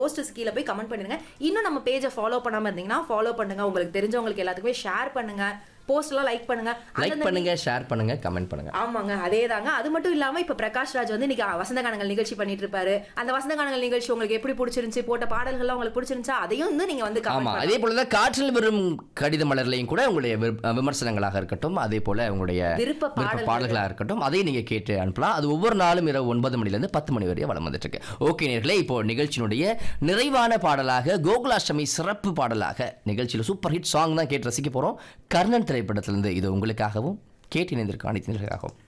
Posters கீழே போய் comment பண்ணிருங்க இன்னும் நம்ம பேஜை ஃபாலோ பண்ணாம இருந்தீங்கன்னா ஃபாலோ பண்ணுங்க உங்களுக்கு தெரிஞ்சவங்களுக்கு எல்லாத்துக்குமே ஷேர் பண்ணுங்க போஸ்ட்லாம் லைக் பண்ணுங்க லைக் அந்தந்த பண்ணுங்க ஷேர் பண்ணுங்க கமெண்ட் பண்ணுங்க ஆமாங்க அதே தாங்க அது மட்டும் இல்லாம இப்ப பிரகாஷ் ராஜ் வந்து இன்னைக்கு வசந்த கானங்கள் நிகழ்ச்சி பண்ணிட்டு இருப்பாரு அந்த வசந்த கானங்கள் நிகழ்ச்சி உங்களுக்கு எப்படி பிடிச்சிருந்துச்சு போட்ட பாடல்கள்லாம் உங்களுக்கு பிடிச்சிருந்துச்சா அதையும் வந்து நீங்க வந்து ஆமா comment அதே போல தான் காற்றில் வரும் கடித மலர்லையும் கூட உங்களுடைய விருப்ப- விமர்சனங்களாக இருக்கட்டும் அதே போல உங்களுடைய விருப்ப பாடல்கள். பாடல்களாக இருக்கட்டும் அதையும் நீங்க கேட்டு அனுப்பலாம் அது ஒவ்வொரு நாளும் இரவு ஒன்பது மணிலேருந்து பத்து மணி வரையும் வளம் வந்துட்டு இருக்கு ஓகே நேர்களே இப்போ நிகழ்ச்சியினுடைய நிறைவான பாடலாக கோகுலாஷ்டமி சிறப்பு பாடலாக நிகழ்ச்சியில் சூப்பர் ஹிட் சாங் தான் கேட்டு ரசிக்க போறோம் கர்ணன் திரைப்படத்திலிருந்து இது உங்களுக்காகவும் கேட்டு இணைந்திருக்க அனைத்து நேயர்களுக்காகவும்